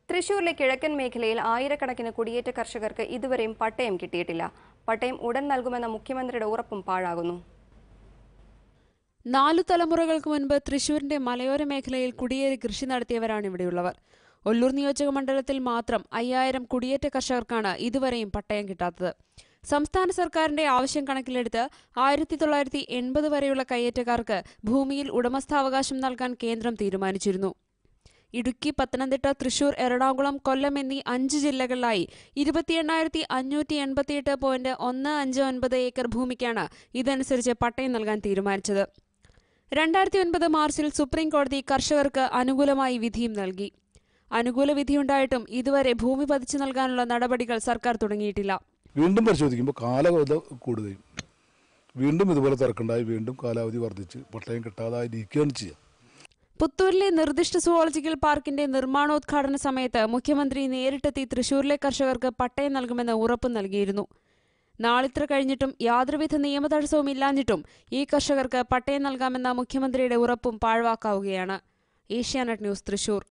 തൃശൂരിലെ കിഴക്കൻ മേഖലയിൽ ആയിരക്കണക്കിന് കുടിയേറ്റ കർഷകർക്ക് ഇതുവരെയും പട്ടയം കിട്ടിയിട്ടില്ല പട്ടയം ഉടൻ നൽകുമെന്ന മുഖ്യമന്ത്രിയുടെ ഉറപ്പും പാഴാകുന്നു നാലു തലമുറകൾക്ക് മുൻപ് തൃശൂരിന്റെ മലയോര മേഖലയിൽ കുടിയേറി കൃഷി നടത്തിയവരാണ് ഇവിടെയുള്ളവർ ഒല്ലൂർ നിയോജക മണ്ഡലത്തിൽ മാത്രം അയ്യായിരം കുടിയേറ്റ കർഷകർക്കാണ് ഇതുവരെയും പട്ടയം കിട്ടാത്തത് സംസ്ഥാന സർക്കാരിന്റെ ആവശ്യം കണക്കിലെടുത്ത് ആയിരത്തി തൊള്ളായിരത്തി എൺപത് വരെയുള്ള കയ്യേറ്റക്കാർക്ക് ഭൂമിയിൽ ഉടമസ്ഥാവകാശം നൽകാൻ കേന്ദ്രം തീരുമാനിച്ചിരുന്നു ഇടുക്കി പത്തനംതിട്ട തൃശൂർ എറണാകുളം കൊല്ലം എന്നീ അഞ്ച് ജില്ലകളിലായി ഇരുപത്തി എണ്ണായിരത്തി അഞ്ഞൂറ്റി എൺപത്തിയെട്ട് പോയിന്റ് ഒന്ന് അഞ്ച് ഒൻപത് ഏക്കർ ഭൂമിക്കാണ് ഇതനുസരിച്ച് പട്ടയം നൽകാൻ തീരുമാനിച്ചത് രണ്ടായിരത്തി ഒൻപത് മാർച്ചിൽ സുപ്രീം കോടതി കർഷകർക്ക് അനുകൂലമായി വിധിയും നൽകി അനുകൂല വിധിയുണ്ടായിട്ടും ഇതുവരെ ഭൂമി പതിച്ചു നൽകാനുള്ള നടപടികൾ സർക്കാർ തുടങ്ങിയിട്ടില്ല വീണ്ടും പരിശോധിക്കുമ്പോൾ കാലാവധി കൂടുകയും വീണ്ടും ഇതുപോലെ തിരക്കുണ്ടായി വീണ്ടും കാലാവധി വർദ്ധിച്ച് പട്ടയം കിട്ടാതായിരിക്കുകയാണ് ചെയ്യുക പുത്തൂരിലെ നിർദ്ദിഷ്ട സുവോളജിക്കൽ പാർക്കിന്റെ നിർമ്മാണോദ്ഘാടന സമയത്ത് മുഖ്യമന്ത്രി നേരിട്ടെത്തി തൃശൂരിലെ കർഷകർക്ക് പട്ടയം നൽകുമെന്ന് ഉറപ്പ് നൽകിയിരുന്നു നാളിത്ര കഴിഞ്ഞിട്ടും യാതൊരുവിധ നിയമതടസ്സവും ഇല്ലാഞ്ഞിട്ടും ഈ കർഷകർക്ക് പട്ടയം നൽകാമെന്ന മുഖ്യമന്ത്രിയുടെ ഉറപ്പും പാഴ്വാക്കാവുകയാണ് ഏഷ്യാനെറ്റ് ന്യൂസ് തൃശൂർ